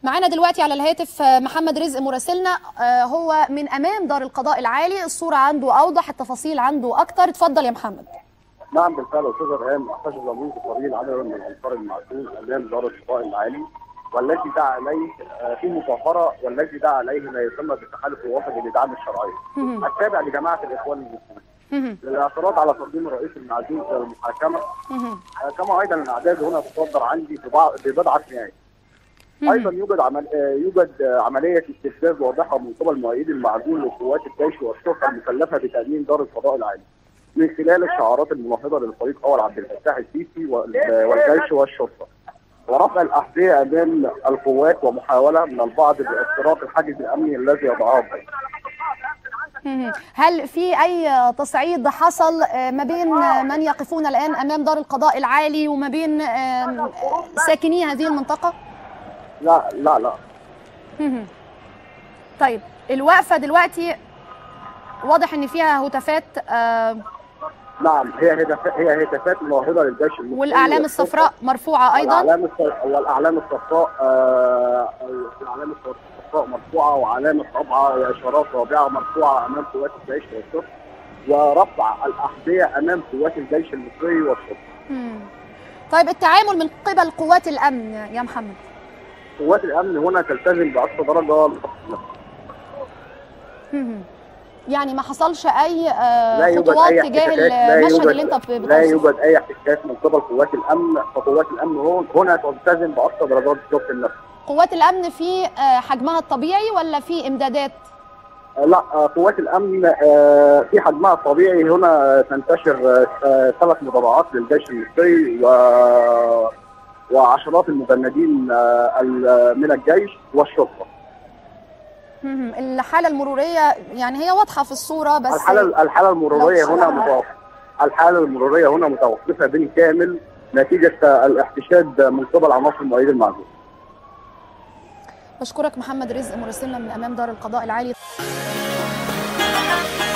معانا دلوقتي على الهاتف محمد رزق مراسلنا هو من امام دار القضاء العالي الصوره عنده اوضح التفاصيل عنده اكتر اتفضل يا محمد نعم بالفعل استاذ ارهام احتجز منذ قليل عدد من الانصار المعزول امام دار القضاء العالي والتي دعا اليه في مظاهره والتي دعا اليه ما يسمى بالتحالف الوطني لدعم الشرعيه التابع لجماعه الاخوان المسلمين للاعتراض على تقديم الرئيس المعزول الى المحاكمه كما ايضا الاعداد هنا تصدر عندي ببضعه نهايه ايضا يوجد عمل يوجد عمليه استفزاز واضحه من قبل مؤيد المعزول لقوات الجيش والشرطه المكلفه بتامين دار القضاء العالي من خلال الشعارات المناهضه للفريق اول عبد الفتاح السيسي والجيش والشرطه ورفع الاحذيه امام القوات ومحاوله من البعض باختراق الحاجز الامني الذي يضعه الجيش هل في اي تصعيد حصل ما بين من يقفون الان امام دار القضاء العالي وما بين ساكني هذه المنطقه؟ لا لا لا طيب الوقفه دلوقتي واضح ان فيها هتافات آه نعم هي هتافات هي هتافات مناهضه للجيش المصري والاعلام الصفراء مرفوعه ايضا والاعلام والاعلام الصفراء آه الاعلام الصفراء مرفوعه وعلامه طبعه واشارات رابعه مرفوعه امام قوات الجيش والشرطه ورفع الاحذيه امام قوات الجيش المصري والشرطه طيب التعامل من قبل قوات الامن يا محمد قوات الامن هنا تلتزم باقصى درجه يعني ما حصلش اي آه خطوات تجاه المشهد اللي انت بتوصفه لا يوجد اي احتكاك من قبل قوات الامن فقوات الامن هنا تلتزم باقصى درجات الضبط النفسي قوات الامن في آه حجمها الطبيعي ولا في امدادات لا قوات الامن في حجمها الطبيعي هنا تنتشر ثلاث مضارعات للجيش المصري و وعشرات المجندين من الجيش والشرطه. الحاله المروريه يعني هي واضحه في الصوره بس الحاله الحاله المروريه هنا متوقفه الحاله المروريه هنا متوقفه بالكامل نتيجه الاحتشاد من قبل عناصر مؤيد المعزول. بشكرك محمد رزق مراسلنا من امام دار القضاء العالي